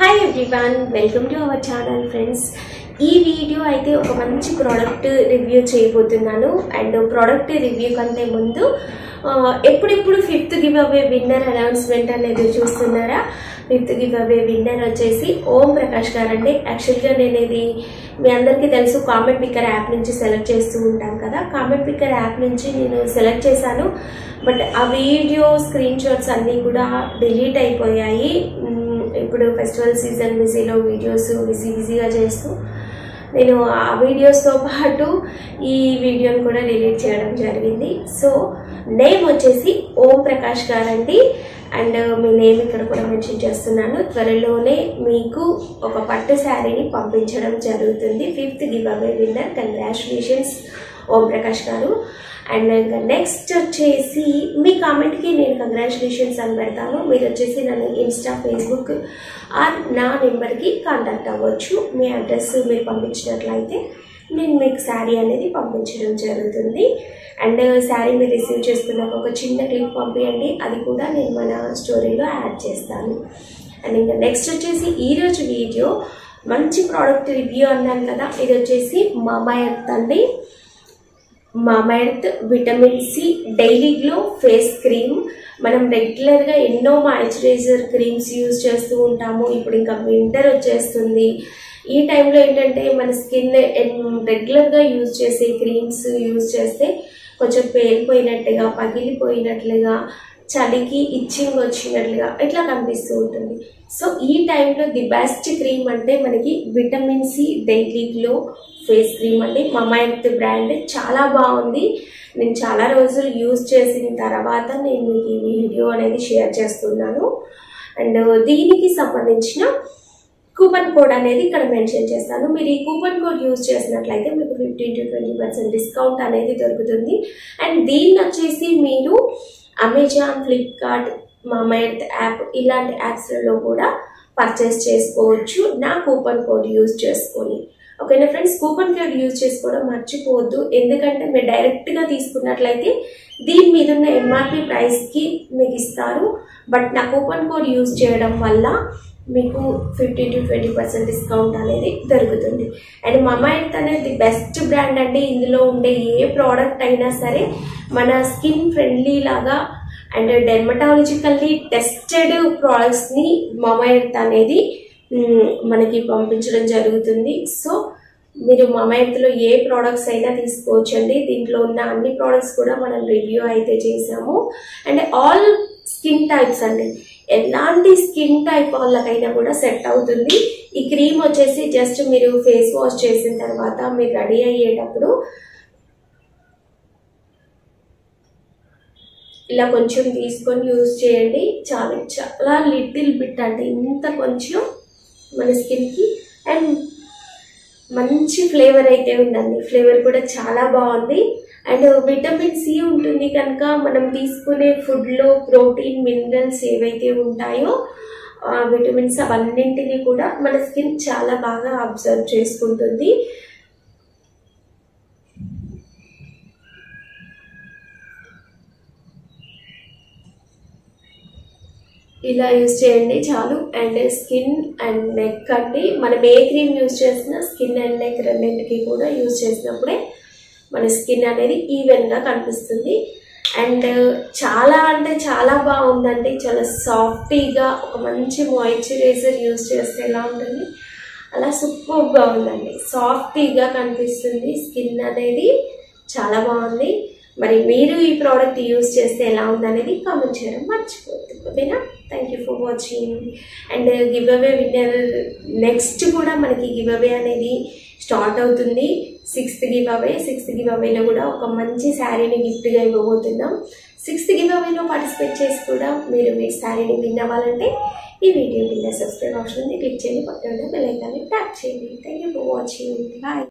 hi everyone welcome to our channel friends ఈ video అయితే ఒక మంచి ప్రోడక్ట్ రివ్యూ చేయబోతున్నాను అండ్ ప్రోడక్ట్ రివ్యూ కంటే ముందు ఆ, ఎప్పుడెప్పుడు fifth giveaway winner announcement అనేది చూస్తున్నారా ఫిఫ్త్ గివ్ అవే విన్నర్ వచ్చేసి ఓం ప్రకాష్ గారు అండి యాక్చువల్గా నేను ఇది మీ అందరికీ తెలుసు కామెంట్ పిక్కర్ యాప్ నుంచి సెలెక్ట్ చేస్తూ ఉంటాం కదా కామెంట్ పిక్కర్ యాప్ నుంచి నేను సెలెక్ట్ చేశాను బట్ ఆ వీడియో స్క్రీన్ షాట్స్ అన్నీ కూడా డిలీట్ అయిపోయాయి మ్, ఇప్పుడు ఫెస్టివల్ సీజన్ బిజీలో వీడియోస్ బిజీ బిజీగా చేస్తూ నేను ఆ వీడియోస్తో పాటు ఈ వీడియోని కూడా డిలీట్ చేయడం జరిగింది సో నేమ్ వచ్చేసి ఓం ప్రకాష్ గారండి అండ్ మీ నేమ్ ఇక్కడ కూడా మెన్షన్ చేస్తున్నాను త్వరలోనే మీకు ఒక పట్టు శారీని పంపించడం జరుగుతుంది fifth giveaway winner congratulations Om Prakash గారు అండ్ ఇంకా నెక్స్ట్ వచ్చేసి మీ కామెంట్కి నేను కంగ్రాచులేషన్స్ అని పెడతాను మీరు వచ్చేసి నన్ను ఇన్స్టా ఫేస్బుక్ ఆర్ నా నెంబర్కి కాంటాక్ట్ అవ్వచ్చు మీ అడ్రస్ మీరు పంపించినట్లయితే నేను మీకు శారీ అనేది పంపించడం జరుగుతుంది అండ్ శారీ మీరు రిసీవ్ చేసుకున్నాక ఒక చిన్న క్లిప్ పంపించండి అది కూడా నేను మన స్టోరీలో యాడ్ చేస్తాను అండ్ ఇంకా నెక్స్ట్ వచ్చేసి ఈరోజు వీడియో మంచి ప్రోడక్ట్ రివ్యూ అన్నాను కదా ఇది వచ్చేసి మామా ఎర్త్ అండి Mamaearth vitamin C daily glow face cream మనం రెగ్యులర్గా ఎన్నో మాయిశ్చరైజర్ క్రీమ్స్ యూజ్ చేస్తూ ఉంటాము ఇప్పుడు ఇంకా వింటర్ వచ్చేస్తుంది ఈ టైంలో ఏంటంటే మన స్కిన్ రెగ్యులర్గా యూజ్ చేసే క్రీమ్స్ యూజ్ చేస్తే కొంచెం పేలిపోయినట్టుగా పగిలిపోయినట్లుగా చలికి ఇచ్చింగ్ వచ్చినట్లుగా ఇట్లా కనిపిస్తూ ఉంటుంది సో ఈ టైంలో ది బెస్ట్ క్రీమ్ అంటే మనకి vitamin C daily glow face cream అండి మమాయర్త్ బ్రాండ్ చాలా బాగుంది నేను చాలా రోజులు యూజ్ చేసిన తర్వాత నేను మీకు ఈ వీడియో అనేది షేర్ చేస్తున్నాను అండ్ దీనికి సంబంధించిన కూపన్ కోడ్ అనేది ఇక్కడ మెన్షన్ చేస్తాను మీరు ఈ కూపన్ కోడ్ యూజ్ చేసినట్లయితే మీకు fifteen to twenty percent discount అనేది దొరుకుతుంది అండ్ దీన్ని వచ్చేసి మీరు అమెజాన్ ఫ్లిప్కార్ట్ మామైర్త్ యాప్ ఇలాంటి యాప్స్లలో కూడా పర్చేస్ చేసుకోవచ్చు నా కూపన్ కోడ్ యూజ్ చేసుకొని ఓకేనా ఫ్రెండ్స్ కూపన్ కోడ్ యూజ్ చేసుకోవడం మర్చిపోవద్దు ఎందుకంటే మీరు డైరెక్ట్గా తీసుకున్నట్లయితే దీని మీద ఉన్న ఎంఆర్పి ప్రైస్కి మీకు ఇస్తారు బట్ నా కూపన్ కోడ్ యూజ్ చేయడం వల్ల మీకు fifty to twenty percent discount అనేది దొరుకుతుంది అండ్ మమాయిత్ అనేది ది బెస్ట్ బ్రాండ్ అండి ఇందులో ఉండే ఏ ప్రోడక్ట్ అయినా సరే మన స్కిన్ ఫ్రెండ్లీ లాగా అండ్ డెర్మటాలజికల్లీ టెస్టెడ్ ప్రోడక్ట్స్ని మమాయిత్ అనేది మ్, మనకి పంపించడం జరుగుతుంది సో మీరు మమాయిత్లో ఏ ప్రోడక్ట్స్ అయినా తీసుకోవచ్చండి దీంట్లో ఉన్న అన్ని ప్రోడక్ట్స్ కూడా మనం రివ్యూ అయితే చేసాము అండ్ ఆల్ స్కిన్ టైప్స్ అండి ఎలాంటి స్కిన్ టైప్ వాళ్ళకైనా కూడా సెట్ అవుతుంది ఈ క్రీమ్ వచ్చేసి జస్ట్ మీరు ఫేస్ వాష్ చేసిన తర్వాత మీరు రెడీ అయ్యేటప్పుడు ఇలా కొంచెం తీసుకొని యూజ్ చేయండి చాలా చాలా లిటిల్ బిట్ అంటే ఇంత కొంచెం మన స్కిన్కి అండ్ మంచి ఫ్లేవర్ అయితే ఉందండి ఫ్లేవర్ కూడా చాలా బాగుంది అండ్ విటమిన్ సి ఉంటుంది కనుక మనం తీసుకునే ఫుడ్లో ప్రోటీన్ మినరల్స్ ఏవైతే ఉంటాయో ఆ విటమిన్స్ అవన్నింటినీ కూడా మన స్కిన్ చాలా బాగా అబ్జర్వ్ చేసుకుంటుంది ఇలా యూజ్ చేయండి చాలు అండ్ స్కిన్ అండ్ నెక్ అండి మనం ఏ క్రీమ్ యూజ్ చేసినా స్కిన్ అండ్ నెక్ రెండింటికి కూడా యూజ్ చేసినప్పుడే మన స్కిన్ అనేది ఈవెన్గా కనిపిస్తుంది అండ్ చాలా అంటే చాలా బాగుందండి చాలా సాఫ్టీగా ఒక మంచి మాయిశ్చరైజర్ యూజ్ చేస్తే ఎలా ఉంటుంది అలా సూపర్గా ఉందండి సాఫ్టీగా కనిపిస్తుంది స్కిన్ అనేది చాలా బాగుంది మరి మీరు ఈ ప్రోడక్ట్ యూజ్ చేస్తే ఎలా ఉందనేది కామెంట్ చేయడం మర్చిపోతుంది ఓకేనా thank you for watching and giveaway winner next కూడా మనకి గివ్ అవే అనేది స్టార్ట్ అవుతుంది సిక్స్త్ గివ్ అవే సిక్స్త్ గివ్ అవేలో కూడా ఒక మంచి శారీని గిఫ్ట్గా ఇవ్వబోతున్నాం సిక్స్త్ గివ్ అవేలో పార్టిసిపేట్ చేసి కూడా మీరు మీ శారీని విన్ అవ్వాలంటే ఈ వీడియో కింద సబ్స్క్రైబ్ ఆప్షన్ ఉంది క్లిక్ చేయండి పక్కన బెల్ ఐకాన్ని ట్యాప్ చేయండి thank you for watching bye